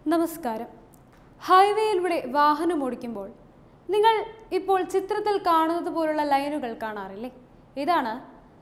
നമസ്കാരം ഹൈവേയിലൂടെ വാഹനം ഓടിക്കുമ്പോൾ നിങ്ങൾ ഇപ്പോൾ ചിത്രത്തിൽ കാണുന്നത് പോലുള്ള ലൈനുകൾ കാണാറില്ലേ ഇതാണ്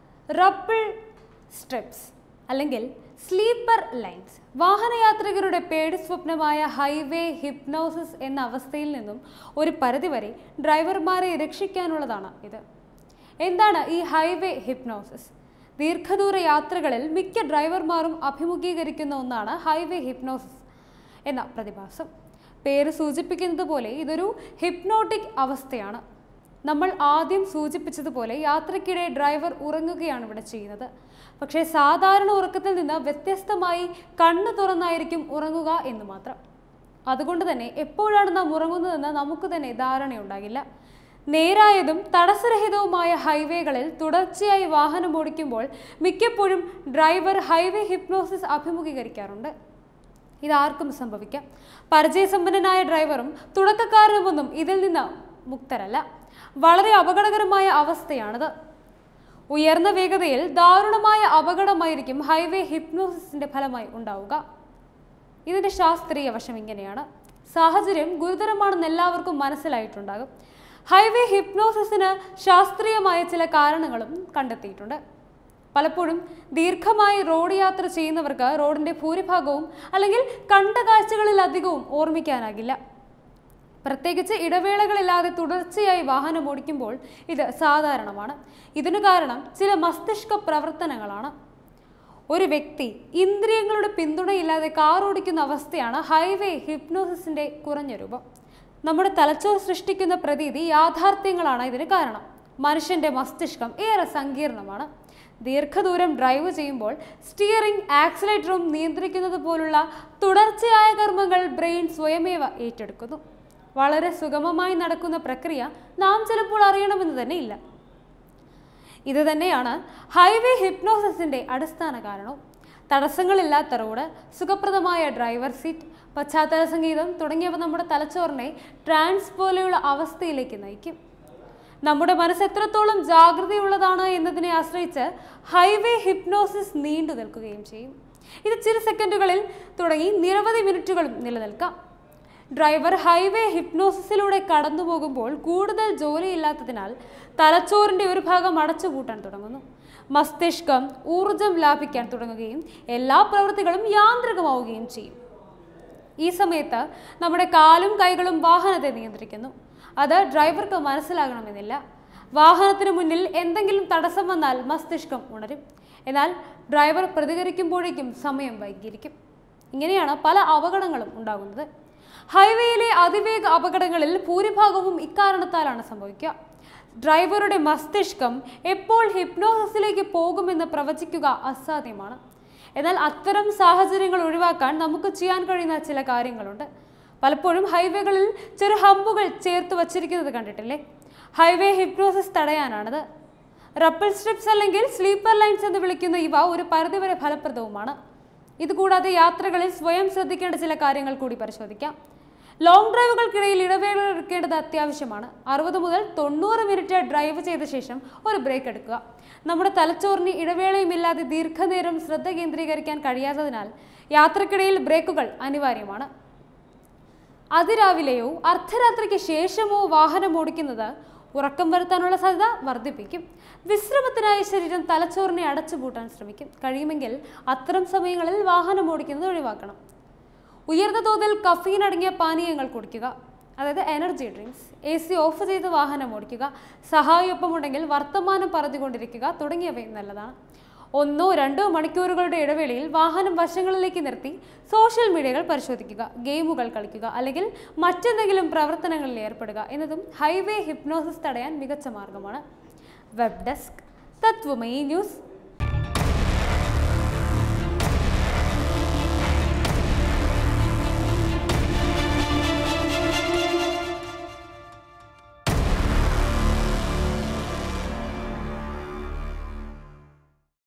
റപ്പിൾ സ്ട്രിപ്സ് അല്ലെങ്കിൽ സ്ലീപ്പർ ലൈൻസ് വാഹനയാത്രികരുടെ പേടി സ്വപ്നമായ ഹൈവേ ഹിപ്നോസിസ് എന്ന അവസ്ഥയിൽ നിന്നും ഒരു പരിധിവരെ ഡ്രൈവർമാരെ രക്ഷിക്കാനുള്ളതാണ് ഇത് എന്താണ് ഈ ഹൈവേ ഹിപ്നോസിസ് ദീർഘദൂര യാത്രകളിൽ മിക്ക ഡ്രൈവർമാരും അഭിമുഖീകരിക്കുന്ന ഒന്നാണ് ഹൈവേ ഹിപ്നോസിസ് എന്ന പ്രതിഭാസം പേര് സൂചിപ്പിക്കുന്നത് പോലെ ഇതൊരു ഹിപ്നോട്ടിക് അവസ്ഥയാണ് നമ്മൾ ആദ്യം സൂചിപ്പിച്ചതുപോലെ യാത്രയ്ക്കിടെ ഡ്രൈവർ ഉറങ്ങുകയാണ് ഇവിടെ ചെയ്യുന്നത് പക്ഷേ സാധാരണ ഉറക്കത്തിൽ നിന്ന് വ്യത്യസ്തമായി കണ്ണു തുറന്നായിരിക്കും ഉറങ്ങുക എന്ന് മാത്രം അതുകൊണ്ട് തന്നെ എപ്പോഴാണ് നാം ഉറങ്ങുന്നതെന്ന് നമുക്ക് തന്നെ ധാരണയുണ്ടാകില്ല നേരായതും തടസ്സരഹിതവുമായ ഹൈവേകളിൽ തുടർച്ചയായി വാഹനം ഓടിക്കുമ്പോൾ മിക്കപ്പോഴും ഡ്രൈവർ ഹൈവേ ഹിപ്നോസിസ് അഭിമുഖീകരിക്കാറുണ്ട് ഇതാർക്കും സംഭവിക്കാം പരിചയസമ്പന്നനായ ഡ്രൈവറും തുടക്കക്കാരനുമൊന്നും ഇതിൽ നിന്ന് മുക്തരല്ല വളരെ അപകടകരമായ അവസ്ഥയാണിത് ഉയർന്ന വേഗതയിൽ ദാരുണമായ അപകടമായിരിക്കും ഹൈവേ ഹിപ്നോസിസിന്റെ ഫലമായി ഉണ്ടാവുക ഇതിന്റെ ശാസ്ത്രീയ വശം ഇങ്ങനെയാണ് സാഹചര്യം ഗുരുതരമാണെന്ന് എല്ലാവർക്കും മനസ്സിലായിട്ടുണ്ടാകും ഹൈവേ ഹിപ്നോസിസിന് ശാസ്ത്രീയമായ ചില കാരണങ്ങളും കണ്ടെത്തിയിട്ടുണ്ട് പലപ്പോഴും ദീർഘമായി റോഡ് യാത്ര ചെയ്യുന്നവർക്ക് റോഡിന്റെ ഭൂരിഭാഗവും അല്ലെങ്കിൽ കണ്ട കാഴ്ചകളിൽ അധികവും ഓർമ്മിക്കാനാകില്ല പ്രത്യേകിച്ച് ഇടവേളകളില്ലാതെ തുടർച്ചയായി വാഹനം ഓടിക്കുമ്പോൾ ഇത് സാധാരണമാണ് ഇതിനു കാരണം ചില മസ്തിഷ്ക പ്രവർത്തനങ്ങളാണ് ഒരു വ്യക്തി ഇന്ദ്രിയങ്ങളുടെ പിന്തുണയില്ലാതെ കാർ ഓടിക്കുന്ന അവസ്ഥയാണ് ഹൈവേ ഹിപ്നോസിസിന്റെ കുറഞ്ഞ രൂപം നമ്മുടെ തലച്ചോർ സൃഷ്ടിക്കുന്ന പ്രതീതി യാഥാർത്ഥ്യങ്ങളാണ് ഇതിന് കാരണം മനുഷ്യന്റെ മസ്തിഷ്കം ഏറെ സങ്കീർണമാണ് ദീർഘദൂരം ഡ്രൈവ് ചെയ്യുമ്പോൾ സ്റ്റിയറിംഗ് ആക്സിലേറ്ററും നിയന്ത്രിക്കുന്നത് പോലുള്ള തുടർച്ചയായ കർമ്മങ്ങൾ ബ്രെയിൻ സ്വയമേവ ഏറ്റെടുക്കുന്നു വളരെ സുഗമമായി നടക്കുന്ന പ്രക്രിയ നാം ചിലപ്പോൾ അറിയണമെന്ന് തന്നെ ഇല്ല ഇത് തന്നെയാണ് ഹൈവേ ഹിപ്നോസിസിന്റെ അടിസ്ഥാന കാരണവും തടസ്സങ്ങളില്ലാത്ത റോഡ് സുഖപ്രദമായ ഡ്രൈവർ സീറ്റ് പശ്ചാത്തല സംഗീതം തുടങ്ങിയവ നമ്മുടെ തലച്ചോറിനെ ട്രാൻസ് പോലെയുള്ള അവസ്ഥയിലേക്ക് നയിക്കും നമ്മുടെ മനസ്സ് എത്രത്തോളം ജാഗ്രതയുള്ളതാണ് എന്നതിനെ ആശ്രയിച്ച് ഹൈവേ ഹിപ്നോസിസ് നീണ്ടു നിൽക്കുകയും ചെയ്യും ഇത് ചില സെക്കൻഡുകളിൽ തുടങ്ങി നിരവധി മിനിറ്റുകളും നിലനിൽക്കാം ഡ്രൈവർ ഹൈവേ ഹിപ്നോസിസിലൂടെ കടന്നു പോകുമ്പോൾ കൂടുതൽ ജോലിയില്ലാത്തതിനാൽ തലച്ചോറിന്റെ ഒരു ഭാഗം അടച്ചുപൂട്ടാൻ തുടങ്ങുന്നു മസ്തിഷ്കം ഊർജം ലാഭിക്കാൻ തുടങ്ങുകയും എല്ലാ പ്രവൃത്തികളും യാന്ത്രികമാവുകയും ചെയ്യും ഈ സമയത്ത് നമ്മുടെ കാലും കൈകളും വാഹനത്തെ നിയന്ത്രിക്കുന്നു അത് ഡ്രൈവർക്ക് മനസ്സിലാകണമെന്നില്ല വാഹനത്തിന് മുന്നിൽ എന്തെങ്കിലും തടസ്സം വന്നാൽ മസ്തിഷ്കം ഉണരും എന്നാൽ ഡ്രൈവർ പ്രതികരിക്കുമ്പോഴേക്കും സമയം വൈകിയിരിക്കും ഇങ്ങനെയാണ് പല അപകടങ്ങളും ഉണ്ടാകുന്നത് ഹൈവേയിലെ അതിവേഗ അപകടങ്ങളിൽ ഭൂരിഭാഗവും ഇക്കാരണത്താലാണ് സംഭവിക്കുക ഡ്രൈവറുടെ മസ്തിഷ്കം എപ്പോൾ ഹിപ്നോസിസിലേക്ക് പോകുമെന്ന് പ്രവചിക്കുക അസാധ്യമാണ് എന്നാൽ അത്തരം സാഹചര്യങ്ങൾ ഒഴിവാക്കാൻ നമുക്ക് ചെയ്യാൻ കഴിയുന്ന ചില കാര്യങ്ങളുണ്ട് പലപ്പോഴും ഹൈവേകളിൽ ചെറു ഹമ്പുകൾ ചേർത്ത് വച്ചിരിക്കുന്നത് കണ്ടിട്ടില്ലേ ഹൈവേ ഹിപ്നോസിസ് തടയാനാണിത് റപ്പിൾ സ്ട്രിപ്സ് അല്ലെങ്കിൽ സ്ലീപ്പർ ലൈൻസ് എന്ന് വിളിക്കുന്ന ഇവ ഒരു പരിധിവരെ ഫലപ്രദവുമാണ് ഇതുകൂടാതെ യാത്രകളിൽ സ്വയം ശ്രദ്ധിക്കേണ്ട ചില കാര്യങ്ങൾ കൂടി പരിശോധിക്കാം ലോങ് ഡ്രൈവുകൾക്കിടയിൽ ഇടവേള എടുക്കേണ്ടത് അത്യാവശ്യമാണ് അറുപത് മുതൽ തൊണ്ണൂറ് മിനിറ്റ് ഡ്രൈവ് ചെയ്ത ശേഷം ഒരു ബ്രേക്ക് എടുക്കുക നമ്മുടെ തലച്ചോറിന് ഇടവേളയുമില്ലാതെ ദീർഘനേരം ശ്രദ്ധ കേന്ദ്രീകരിക്കാൻ കഴിയാത്തതിനാൽ യാത്രക്കിടയിൽ ബ്രേക്കുകൾ അനിവാര്യമാണ് അതിരാവിലെയോ അർദ്ധരാത്രിക്ക് ശേഷമോ വാഹനം ഓടിക്കുന്നത് ഉറക്കം വരുത്താനുള്ള സാധ്യത വർദ്ധിപ്പിക്കും വിശ്രമത്തിനായി ശരീരം തലച്ചോറിനെ അടച്ചുപൂട്ടാൻ ശ്രമിക്കും കഴിയുമെങ്കിൽ അത്തരം സമയങ്ങളിൽ വാഹനം ഓടിക്കുന്നത് ഒഴിവാക്കണം ഉയർന്ന തോതിൽ കഫീൻ അടങ്ങിയ പാനീയങ്ങൾ കുടിക്കുക അതായത് energy drinks A C off ചെയ്ത് വാഹനം ഓടിക്കുക സഹായൊപ്പമുണ്ടെങ്കിൽ വർത്തമാനം പറഞ്ഞുകൊണ്ടിരിക്കുക തുടങ്ങിയവയും നല്ലതാണ് ഒന്നോ രണ്ടോ മണിക്കൂറുകളുടെ ഇടവേളയിൽ വാഹനം വശങ്ങളിലേക്ക് നിർത്തി സോഷ്യൽ മീഡിയകൾ പരിശോധിക്കുക ഗെയിമുകൾ കളിക്കുക അല്ലെങ്കിൽ മറ്റെന്തെങ്കിലും പ്രവർത്തനങ്ങളിൽ ഏർപ്പെടുക എന്നതും ഹൈവേ ഹിപ്നോസിസ് തടയാൻ മികച്ച മാർഗമാണ് വെബ് ഡെസ്ക് തത്വമയി ന്യൂസ്